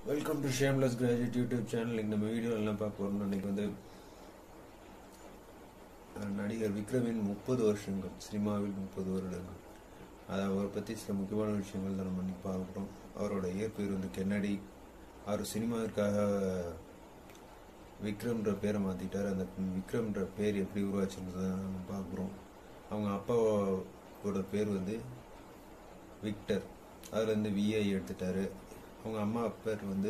welcome to shameless graduate YouTube channel இன்னைக்கு நம்ம video என்ன பார்க்க போறோம்னா இன்னைக்கு வந்து அஹ், நடிகர் விக்ரமின் முப்பது வருஷங்கள் சினிமாவில் முப்பது வருடங்கள் அது அவரை பற்றி சில முக்கியமான விஷயங்கள் தான் நம்ம இன்னைக்கு பார்க்குறோம் அவரோட இயற்பெயர் வந்து கென்னடி அவர் சினிமாவிற்காக விக்ரம்ன்ற பேரை மாற்றிட்டார் அந்த விக்ரம்ன்ற பேர் எப்படி உருவாச்சுன்றதை நம்ம பார்க்குறோம் அவங்க அப்பாவோட பேர் வந்து விக்டர் அதுலேருந்து விஐ எடுத்துட்டாரு அவங்க அம்மா பேர் வந்து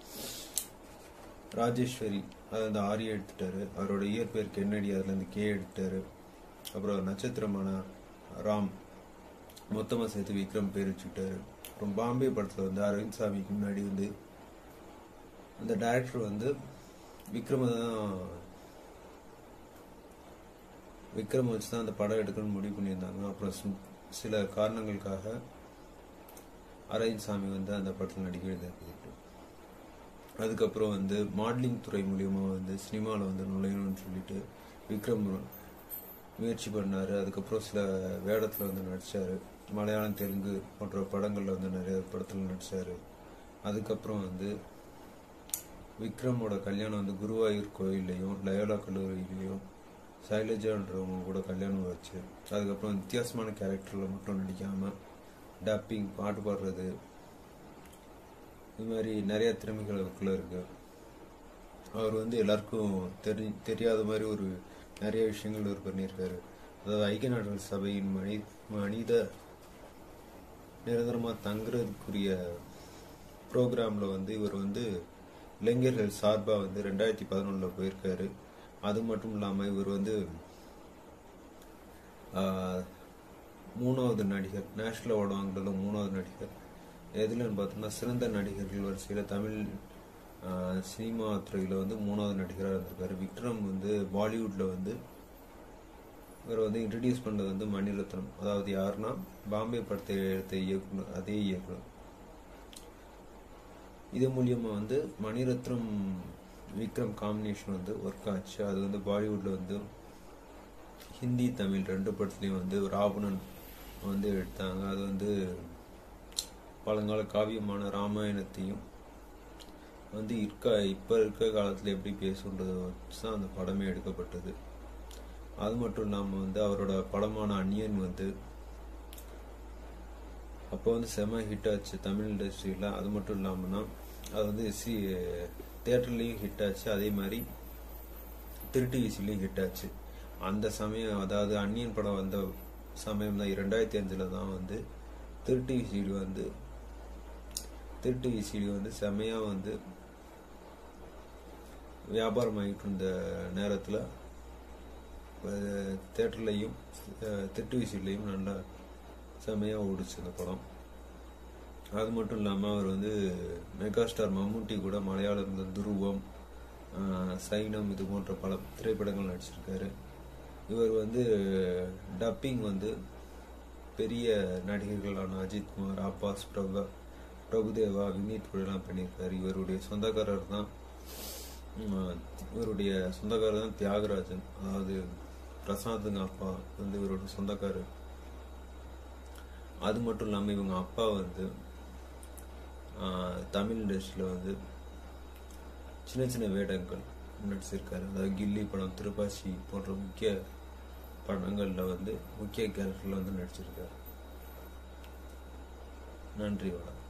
ராஜேஸ்வரி அது அந்த ஆரியா எடுத்துட்டாரு அவரோட இயற்பெயர் கென்னடி அதுலேருந்து கே எடுத்துட்டாரு அப்புறம் நட்சத்திரமான ராம் மொத்தமாக சேர்த்து விக்ரம் பேர் வச்சுக்கிட்டாரு அப்புறம் பாம்பே படத்தில் வந்து அரவிந்த் சாமிக்கு முன்னாடி வந்து அந்த டைரக்டர் வந்து விக்ரம தான் விக்ரம் வச்சு தான் அந்த படம் எடுக்கணும்னு முடிவு பண்ணியிருந்தாங்க அப்புறம் சி- சில காரணங்களுக்காக அரவிந்த் சாமி வந்து அந்த படத்தில் நடிக்க வேண்டியது அதுக்கப்புறம் வந்து மாடலிங் துறை மூலியமா வந்து சினிமாவில் வந்து நுழையணும்னு சொல்லிட்டு விக்ரம் முயற்சி பண்ணாரு அதுக்கப்புறம் சில வேடத்தில் வந்து நடிச்சாரு மலையாளம் தெலுங்கு போன்ற படங்களில் வந்து நிறைய படத்தில் நடிச்சாரு அதுக்கப்புறம் வந்து விக்ரமோட கல்யாணம் வந்து குருவாயூர் கோயில்லையும் லயோலா கல்லூரியிலையும் சைலஜான்றவங்க கூட கல்யாணம் வச்சு அதுக்கப்புறம் வித்தியாசமான கேரக்டரில் மட்டும் நடிக்காமல் டப்பிங் பாட்டு பாடுறது இது மாதிரி நிறைய திறமைகள் அவருக்குள்ள இருக்கு அவர் வந்து எல்லாருக்கும் தெரி தெரியாத மாதிரி ஒரு நிறைய விஷயங்கள் அவர் பண்ணியிருக்காரு அதாவது ஐக்கிய நாடுகள் சபையின் மனி மனித நிரந்தரமாக தங்குறதுக்குரிய ப்ரோக்ராம்ல வந்து இவர் வந்து இளைஞர்கள் சார்பாக வந்து ரெண்டாயிரத்தி பதினொன்றில் போயிருக்காரு அது மட்டும் இல்லாமல் இவர் வந்து ஆஹ், மூணாவது நடிகர் நேஷனல் அவார்டு வாங்குறதுல மூணாவது நடிகர் எதுலன்னு பார்த்தோம்னா சிறந்த நடிகர்கள் வரிசையில் தமிழ் ஆஹ், சினிமா துறையில் வந்து மூணாவது நடிகராக இருந்திருக்காரு விக்ரம் வந்து பாலிவுட்டில் வந்து இவரை வந்து இன்ட்ரடியூஸ் பண்ணது வந்து மணிரத்னம் அதாவது யாருன்னா பாம்பே படத்தை எடுத்த இயக்குனர் அதே இயக்குனர் இது மூலியமா வந்து மணிரத்னம் விக்ரம் காம்பினேஷன் வந்து ஒர்க் ஆச்சு அது வந்து பாலிவுட்ல வந்து ஹிந்தி தமிழ் ரெண்டு படத்துலையும் வந்து ராவணன் வந்து எடுத்தாங்க அது வந்து பழங்கால காவியமான ராமாயணத்தையும் வந்து இருக்க இப்போ இருக்க காலத்தில் எப்படி பேசுன்றதை வச்சு தான் அந்த படமே எடுக்கப்பட்டது அது மட்டும் இல்லாமல் வந்து அவரோட படமான அந்நியன் வந்து அப்போ வந்து செம ஹிட் ஆச்சு தமிழ் இண்டஸ்ட்ரியில் அது மட்டும் இல்லாமல்னா அது வந்து சி தேட்டர்லேயும் ஹிட் ஆச்சு அதே மாதிரி திருட்டு விசிலையும் ஹிட் ஆச்சு அந்த சமயம் அதாவது அந்நியன் படம் வந்த சமயம் தான் ரெண்டாயிரத்தி அஞ்சில் தான் வந்து திருட்டு விசிடி வந்து திருட்டு விசிடி வந்து செமையாக வந்து வியாபாரம் ஆகிட்டு இருந்த நேரத்தில் தேட்டர்லையும் திருட்டு விசிலையும் நல்லா செமையாக ஓடிச்சு அந்த படம் அது மட்டும் இல்லாமல் அவர் வந்து மெகா ஸ்டார் மம்முட்டி கூட மலையாளத்தில் துருவம் ஆஹ், சைனம் இது போன்ற பல திரைப்படங்கள் நடிச்சிருக்காரு இவர் வந்து டப்பிங் வந்து பெரிய நடிகர்களான அஜித் குமார் ஆபாஸ் பிரபா பிரபுதேவா வினீத் கூடலாம் பண்ணியிருக்காரு இவருடைய சொந்தக்காரர் தான் உம், இவருடைய சொந்தக்காரர் தான் தியாகராஜன் அதாவது பிரசாந்துங்க அப்பா வந்து இவரோட சொந்தக்காரர் அது மட்டும் இல்லாமல் இவங்க அப்பா வந்து ஆஹ், தமிழ் இண்டஸ்ட்ரியில் வந்து சின்ன சின்ன வேடங்கள் நடிச்சிருக்காரு அதாவது கில்லி படம் திருப்பாச்சி போன்ற முக்கிய படங்களில் வந்து முக்கிய கேரக்டரில் வந்து நடிச்சிருக்காரு நன்றி வணக்கம்